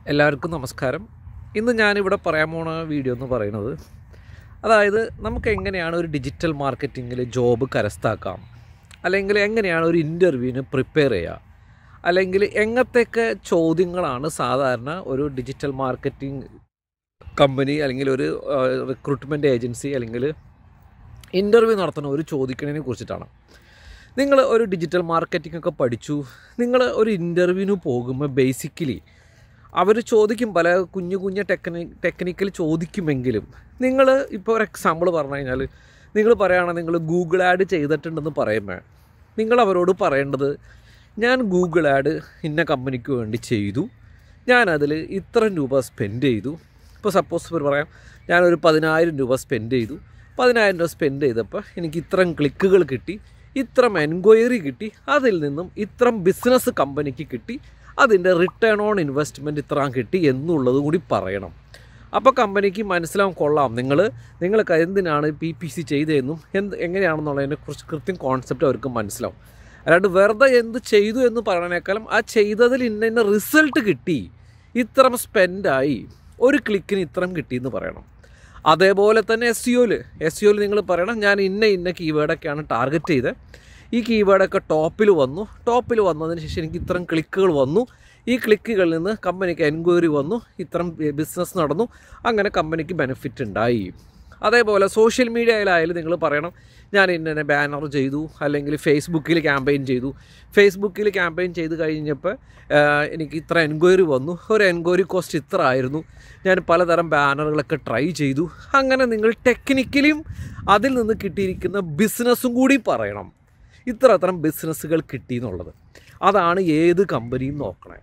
എല്ലാവർക്കും നമസ്കാരം ഇന്ന് ഞാനിവിടെ പറയാൻ പോണ വീഡിയോ എന്ന് പറയുന്നത് അതായത് നമുക്ക് എങ്ങനെയാണ് ഒരു ഡിജിറ്റൽ മാർക്കറ്റിങ്ങിൽ ജോബ് കരസ്ഥാക്കാം അല്ലെങ്കിൽ എങ്ങനെയാണ് ഒരു ഇൻ്റർവ്യൂവിന് പ്രിപ്പയർ ചെയ്യുക അല്ലെങ്കിൽ എങ്ങനത്തെയൊക്കെ ചോദ്യങ്ങളാണ് സാധാരണ ഒരു ഡിജിറ്റൽ മാർക്കറ്റിംഗ് കമ്പനി അല്ലെങ്കിൽ ഒരു റിക്രൂട്ട്മെൻറ്റ് ഏജൻസി അല്ലെങ്കിൽ ഇൻ്റർവ്യൂ നടത്തുന്ന ഒരു ചോദിക്കുന്നതിനെ കുറിച്ചിട്ടാണ് നിങ്ങൾ ഒരു ഡിജിറ്റൽ മാർക്കറ്റിംഗ് ഒക്കെ പഠിച്ചു നിങ്ങൾ ഒരു ഇൻ്റർവ്യൂവിന് പോകുമ്പോൾ ബേസിക്കലി അവർ ചോദിക്കും പല കുഞ്ഞു കുഞ്ഞു ടെക്നി ടെക്നിക്കൽ ചോദിക്കുമെങ്കിലും നിങ്ങൾ ഇപ്പോൾ ഒരു എക്സാമ്പിൾ പറഞ്ഞു കഴിഞ്ഞാൽ നിങ്ങൾ പറയുകയാണെങ്കിൽ നിങ്ങൾ ഗൂഗിൾ ആഡ് ചെയ്തിട്ടുണ്ടെന്ന് പറയുമ്പോൾ നിങ്ങൾ അവരോട് പറയേണ്ടത് ഞാൻ ഗൂഗിൾ ആഡ് ഇന്ന കമ്പനിക്ക് വേണ്ടി ചെയ്തു ഞാനതിൽ ഇത്ര രൂപ സ്പെൻഡ് ചെയ്തു ഇപ്പോൾ സപ്പോസ് ഇപ്പോൾ പറയാം ഞാനൊരു പതിനായിരം രൂപ സ്പെൻഡ് ചെയ്തു പതിനായിരം രൂപ സ്പെൻഡ് ചെയ്തപ്പോൾ എനിക്ക് ഇത്രയും ക്ലിക്കുകൾ കിട്ടി ഇത്രം എൻക്വയറി കിട്ടി അതിൽ നിന്നും ഇത്രം ബിസിനസ് കമ്പനിക്ക് കിട്ടി അതിൻ്റെ റിട്ടേൺ ഓൺ ഇൻവെസ്റ്റ്മെൻറ്റ് ഇത്രയും കിട്ടി എന്നുള്ളത് കൂടി പറയണം അപ്പോൾ കമ്പനിക്ക് മനസ്സിലാവും കൊള്ളാം നിങ്ങൾ നിങ്ങൾക്ക് എന്തിനാണ് പി പി സി ചെയ്തതെന്നും എന്ത് എങ്ങനെയാണെന്നുള്ളതിനെ കുറിച്ച് കൃത്യം കോൺസെപ്റ്റ് അവർക്ക് മനസ്സിലാവും അല്ലാണ്ട് വെറുതെ എന്ത് ചെയ്തു എന്ന് പറയണേക്കാളും ആ ചെയ്തതിൽ ഇന്ന ഇന്ന റിസൾട്ട് കിട്ടി ഇത്രം സ്പെൻഡായി ഒരു ക്ലിക്കിന് ഇത്രം കിട്ടിയെന്ന് പറയണം അതേപോലെ തന്നെ എസ് സിഒയിൽ എസ് സിഒയിൽ നിങ്ങൾ പറയണം ഞാൻ ഇന്ന ഇന്ന കീവേഡൊക്കെയാണ് ടാർഗറ്റ് ചെയ്തത് ഈ കീവേഡൊക്കെ ടോപ്പിൽ വന്നു ടോപ്പിൽ വന്നതിന് ശേഷം എനിക്ക് ഇത്തരം ക്ലിക്കുകൾ വന്നു ഈ ക്ലിക്കുകളിൽ നിന്ന് കമ്പനിക്ക് എൻക്വയറി വന്നു ഇത്തരം ബിസിനസ് നടന്നു അങ്ങനെ കമ്പനിക്ക് ബെനിഫിറ്റ് ഉണ്ടായി അതേപോലെ സോഷ്യൽ മീഡിയയിലായാലും നിങ്ങൾ പറയണം ഞാൻ ഇന്നെ ബാനർ ചെയ്തു അല്ലെങ്കിൽ ഫേസ്ബുക്കിൽ ക്യാമ്പയിൻ ചെയ്തു ഫേസ്ബുക്കിൽ ക്യാമ്പയിൻ ചെയ്ത് കഴിഞ്ഞപ്പോൾ എനിക്ക് ഇത്ര എൻക്വയറി വന്നു ഒരു എൻക്വയറി കോസ്റ്റ് ഇത്ര ആയിരുന്നു ഞാൻ പലതരം ബാനറുകളൊക്കെ ട്രൈ ചെയ്തു അങ്ങനെ നിങ്ങൾ ടെക്നിക്കലിയും അതിൽ നിന്ന് കിട്ടിയിരിക്കുന്ന ബിസിനസ്സും കൂടി പറയണം ഇത്ര അത്തരം ബിസിനസ്സുകൾ കിട്ടി എന്നുള്ളത് അതാണ് ഏത് കമ്പനിയും നോക്കണേ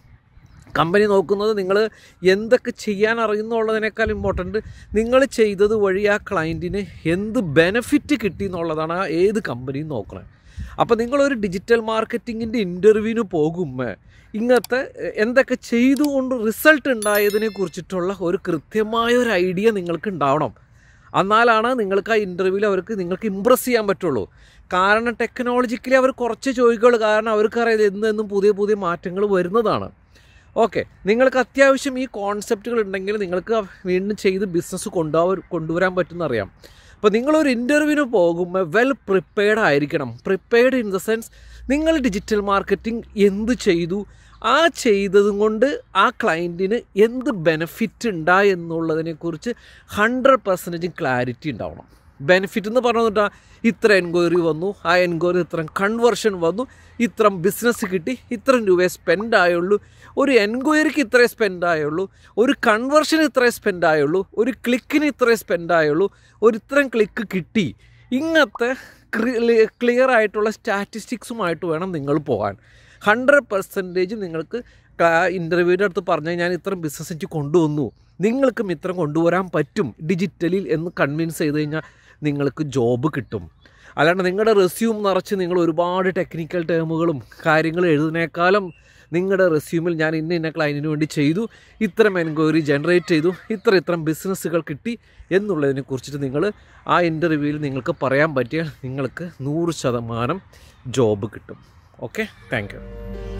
കമ്പനി നോക്കുന്നത് നിങ്ങൾ എന്തൊക്കെ ചെയ്യാൻ അറിയുന്നുള്ളതിനേക്കാൾ ഇമ്പോർട്ടൻറ്റ് നിങ്ങൾ ചെയ്തത് വഴി ആ ക്ലയൻറ്റിന് എന്ത് ബെനഫിറ്റ് കിട്ടി എന്നുള്ളതാണ് ആ ഏത് കമ്പനിയും നോക്കണത് അപ്പോൾ നിങ്ങളൊരു ഡിജിറ്റൽ മാർക്കറ്റിങ്ങിൻ്റെ ഇൻ്റർവ്യൂവിന് പോകുമ്പോൾ ഇങ്ങനത്തെ എന്തൊക്കെ ചെയ്തുകൊണ്ട് റിസൾട്ട് ഉണ്ടായതിനെ കുറിച്ചിട്ടുള്ള ഒരു കൃത്യമായ ഒരു ഐഡിയ നിങ്ങൾക്ക് ഉണ്ടാവണം എന്നാലാണ് നിങ്ങൾക്ക് ആ ഇൻ്റർവ്യൂവിൽ അവർക്ക് നിങ്ങൾക്ക് ഇമ്പ്രസ് ചെയ്യാൻ പറ്റുള്ളൂ കാരണം ടെക്നോളജിക്കലി അവർ കുറച്ച് ചോദിക്കുള്ളൂ കാരണം അവർക്കറിയാം എന്നെന്നും പുതിയ പുതിയ മാറ്റങ്ങൾ വരുന്നതാണ് ഓക്കെ നിങ്ങൾക്ക് അത്യാവശ്യം ഈ കോൺസെപ്റ്റുകൾ ഉണ്ടെങ്കിൽ നിങ്ങൾക്ക് വീണ്ടും ചെയ്ത് ബിസിനസ് കൊണ്ടുപോകാൻ കൊണ്ടുവരാൻ പറ്റുമെന്ന് അറിയാം അപ്പോൾ നിങ്ങളൊരു ഇൻ്റർവ്യൂവിന് പോകുമ്പോൾ വെൽ പ്രിപ്പയർഡ് ആയിരിക്കണം പ്രിപ്പയർഡ് ഇൻ ദ സെൻസ് നിങ്ങൾ ഡിജിറ്റൽ മാർക്കറ്റിംഗ് എന്ത് ചെയ്തു ആ ചെയ്തതും കൊണ്ട് ആ ക്ലയൻറ്റിന് എന്ത് ബെനിഫിറ്റ് ഉണ്ടായി എന്നുള്ളതിനെക്കുറിച്ച് ഹൺഡ്രഡ് പെർസെൻറ്റേജ് ക്ലാരിറ്റി ഉണ്ടാവണം ബെനിഫിറ്റ് എന്ന് പറഞ്ഞിട്ടാ ഇത്ര എൻക്വയറി വന്നു ആ എൻക്വയറി ഇത്ര കൺവേർഷൻ വന്നു ഇത്ര ബിസിനസ് കിട്ടി ഇത്ര രൂപയെ സ്പെൻഡ് ആയുള്ളൂ ഒരു എൻക്വയറിക്ക് ഇത്രേ സ്പെൻഡ് ആയുള്ളൂ ഒരു കൺവേർഷന് ഇത്രേ സ്പെൻഡ് ആയുള്ളൂ ഒരു ക്ലിക്കിന് ഇത്രേ സ്പെൻഡ് ആയുള്ളൂ ഒരു ഇത്രയും ക്ലിക്ക് കിട്ടി ഇങ്ങനത്തെ ക്ലിയർ ആയിട്ടുള്ള സ്റ്റാറ്റിസ്റ്റിക്സുമായിട്ട് വേണം നിങ്ങൾ പോകാൻ ഹൺഡ്രഡ് പെർസെൻറ്റേജ് നിങ്ങൾക്ക് ഇൻ്റർവ്യൂവിൻ്റെ അടുത്ത് പറഞ്ഞാൽ ഞാൻ ഇത്ര ബിസിനസ് എനിക്ക് കൊണ്ടുവന്നു നിങ്ങൾക്കും ഇത്രയും കൊണ്ടുവരാൻ പറ്റും ഡിജിറ്റലിൽ എന്ന് കൺവിൻസ് ചെയ്ത് കഴിഞ്ഞാൽ നിങ്ങൾക്ക് ജോബ് കിട്ടും അല്ലാണ്ട് നിങ്ങളുടെ റെസ്യൂം നിറച്ച് നിങ്ങൾ ഒരുപാട് ടെക്നിക്കൽ ടേമുകളും കാര്യങ്ങളും എഴുതുന്നേക്കാളും നിങ്ങളുടെ റെസ്യൂമിൽ ഞാൻ ഇന്ന ഇന്ന ക്ലയൻറ്റിന് വേണ്ടി ചെയ്തു ഇത്തരം എൻക്വയറി ജനറേറ്റ് ചെയ്തു ഇത്ര ഇത്തരം ബിസിനസ്സുകൾ കിട്ടി എന്നുള്ളതിനെ കുറിച്ചിട്ട് നിങ്ങൾ ആ ഇൻ്റർവ്യൂവിൽ നിങ്ങൾക്ക് പറയാൻ പറ്റിയാൽ നിങ്ങൾക്ക് നൂറ് ശതമാനം ജോബ് കിട്ടും ഓക്കെ താങ്ക് യു